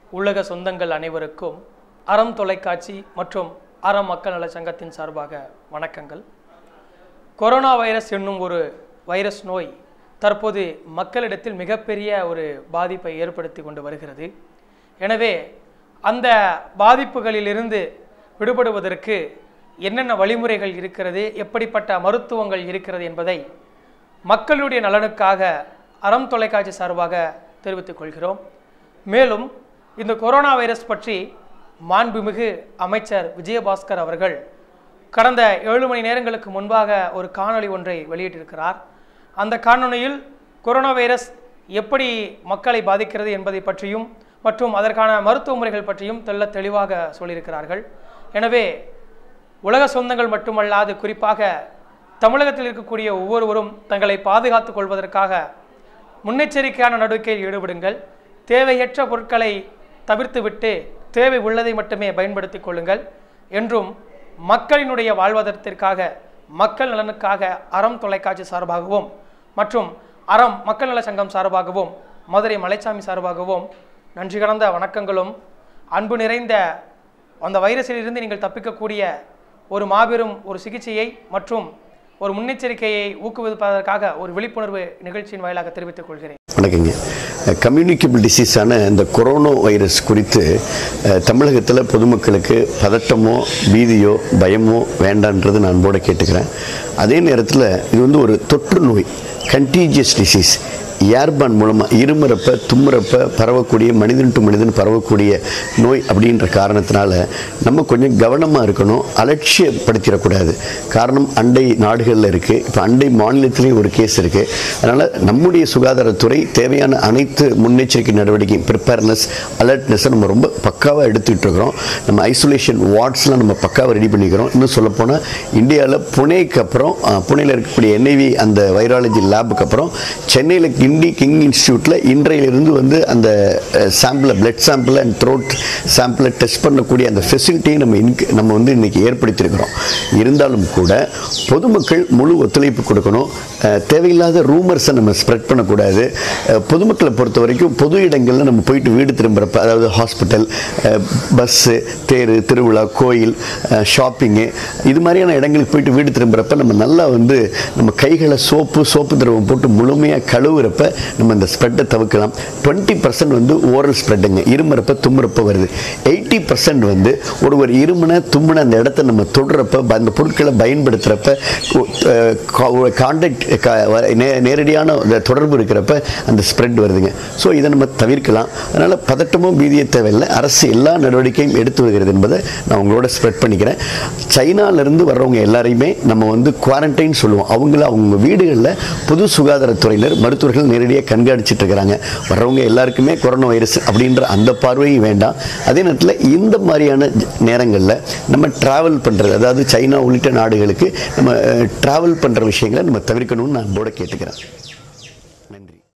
உலக சொந்தங்கள் அனைவருக்கும் அறம் தொலைக்காட்சி மற்றும் அறம் மக்கள் நல சங்கத்தின் சார்பாக வணக்கங்கள் கொரோனா வைரஸ் என்னும் ஒரு வைரஸ் நோய் தற்போது மக்களிடத்தில் மிகப்பெரிய ஒரு பாதிப்பை ஏற்படுத்தி கொண்டு வருகிறது எனவே அந்த பாதிப்புகளிலிருந்து விடுபடுவதற்கு என்னென்ன வழிமுறைகள் இருக்கிறது எப்படிப்பட்ட மருத்துவங்கள் இருக்கிறது என்பதை மக்களுடைய நலனுக்காக அறம் தொலைக்காட்சி சார்பாக தெரிவித்துக் கொள்கிறோம் மேலும் இந்த கொரோனா வைரஸ் பற்றி மாண்புமிகு அமைச்சர் விஜயபாஸ்கர் அவர்கள் கடந்த ஏழு மணி நேரங்களுக்கு முன்பாக ஒரு காணொளி ஒன்றை வெளியிட்டிருக்கிறார் அந்த காணொளியில் கொரோனா வைரஸ் எப்படி மக்களை பாதிக்கிறது என்பதை பற்றியும் மற்றும் அதற்கான மருத்துவ முறைகள் பற்றியும் தெள்ள தெளிவாக சொல்லியிருக்கிறார்கள் எனவே உலக சொந்தங்கள் மட்டுமல்லாது குறிப்பாக தமிழகத்தில் இருக்கக்கூடிய ஒவ்வொருவரும் தங்களை பாதுகாத்துக் கொள்வதற்காக முன்னெச்சரிக்கையான நடவடிக்கையில் ஈடுபடுங்கள் தேவையற்ற பொருட்களை தவிர்த்துவிட்டு தேவை உள்ளதை மட்டுமே பயன்படுத்திக் கொள்ளுங்கள் என்றும் மக்களினுடைய வாழ்வாதாரத்திற்காக மக்கள் நலனுக்காக அறம் தொலைக்காட்சி சார்பாகவும் மற்றும் அறம் மக்கள் நல சங்கம் சார்பாகவும் மதுரை மலைச்சாமி சார்பாகவும் நன்றி கலந்த வணக்கங்களும் அன்பு நிறைந்த அந்த வைரஸிலிருந்து நீங்கள் தப்பிக்கக்கூடிய ஒரு மாபெரும் ஒரு சிகிச்சையை மற்றும் ஒரு முன்னெச்சரிக்கையை ஊக்குவிப்பதற்காக ஒரு விழிப்புணர்வு நிகழ்ச்சியின் வாயிலாக தெரிவித்துக் கொள்கிறேன் வணக்கங்க கம்யூனிகபிள் டிசீஸான இந்த கொரோனா வைரஸ் குறித்து அஹ், தமிழகத்தில் பொதுமக்களுக்கு பதட்டமோ பீதியோ பயமோ வேண்டான்றது நான் அன்போட கேட்டுக்கிறேன் அதே நேரத்தில் இது வந்து ஒரு தொற்று நோய் கண்டீஜியஸ் டிசீஸ் ஏர்பான் மூலமாக இருமுறப்ப தும்முறப்ப பரவக்கூடிய மனிதன் டு மனிதன் பரவக்கூடிய நோய் அப்படின்ற காரணத்தினால நம்ம கொஞ்சம் கவனமாக இருக்கணும் அலட்சியப்படுத்திடக்கூடாது காரணம் அண்டை நாடுகளில் இருக்குது இப்போ அண்டை மாநிலத்திலேயும் ஒரு கேஸ் இருக்குது அதனால் நம்முடைய சுகாதாரத்துறை தேவையான அனைத்து முன்னெச்சரிக்கை நடவடிக்கை ப்ரிப்பேர்னஸ் அலர்ட்னஸை நம்ம ரொம்ப பக்காவாக எடுத்துக்கிட்டு இருக்கிறோம் நம்ம ஐசோலேஷன் வார்ட்ஸ்லாம் நம்ம பக்காவாக ரெடி பண்ணிக்கிறோம் இன்னும் சொல்லப்போனால் இந்தியாவில் புனேக்கு அப்புறம் அஹ், புனேல இருக்கக்கூடிய என்ஐவி அந்த வைராலஜி லேபுக்கு அப்புறம் சென்னையில் கிண்டி கிங் இன்ஸ்டியூட்டில் இன்றையிலிருந்து வந்து அந்த சாம்பிளை பிளட் சாம்பிள் அண்ட் த்ரோட் சாம்பிளை டெஸ்ட் பண்ணக்கூடிய அந்த ஃபெசிலிட்டியை நம்ம இன்க் நம்ம வந்து இன்னைக்கு ஏற்படுத்தியிருக்கிறோம் இருந்தாலும் கூட பொதுமக்கள் முழு ஒத்துழைப்பு கொடுக்கணும் அஹ், தேவையில்லாத ரூமர்ஸை நம்ம ஸ்ப்ரெட் பண்ணக்கூடாது அஹ், பொதுமக்களை பொறுத்த வரைக்கும் பொது இடங்களில் நம்ம போயிட்டு வீடு திரும்புகிறப்ப அதாவது ஹாஸ்பிட்டல் பஸ்ஸு தேர் திருவிழா கோயில் ஷாப்பிங்கு இது மாதிரியான இடங்களுக்கு போயிட்டு வீடு திரும்புகிறப்ப நம்ம நல்லா வந்து நம்ம கைகளை சோப்பு சோப்பு திரவம் போட்டு முழுமையாக கழுவுறப்ப நம்ம இந்த ஸ்ப்ரெட்டை தவிர்க்கலாம் டுவெண்ட்டி பர்சன்ட் வந்து ஓரல் ஸ்ப்ரெட்டுங்க இருமுறப்ப தும்முறப்ப வருது எயிட்டி பர்சன்ட் வந்து ஒருவர் இருமுன தும்முன அந்த இடத்த நம்ம தொடுறப்ப ப- அந்த பொருட்களை பயன்படுத்துகிறப்ப கான்டாக்ட் நேரடியான அந்த தொடர்பு இருக்கிறப்ப அந்த ஸ்ப்ரெட் வருதுங்க ஸோ இதை நம்ம தவிர்க்கலாம் அதனால் பதட்டமோ பீதியே தேவையில்லை அரசு எல்லா நடவடிக்கையும் எடுத்து வருகிறது என்பதை நான் உங்களோட ஸ்ப்ரெட் பண்ணிக்கிறேன் சைனாலேருந்து வர்றவங்க எல்லாரையுமே நம்ம வந்து குவாரண்டைன் சொல்லுவோம் அவங்கள அவங்க வீடுகளில் பொது சுகாதாரத்துறையினர் மருத்துவர்கள் நேரடியாக கண்காணிச்சிட்டு இருக்கிறாங்க வர்றவங்க எல்லாருக்குமே கொரோனா வைரஸ் அப்படின்ற அந்த பார்வையும் வேண்டாம் அதே நேரத்தில் இந்த மாதிரியான நேரங்களில் நம்ம ட்ராவல் பண்ணுறது அதாவது சைனா உள்ளிட்ட நாடுகளுக்கு நம்ம ட்ராவல் பண்ணுற விஷயங்களை நம்ம தவிர்க்கணும்னு நான் போட கேட்டுக்கிறேன்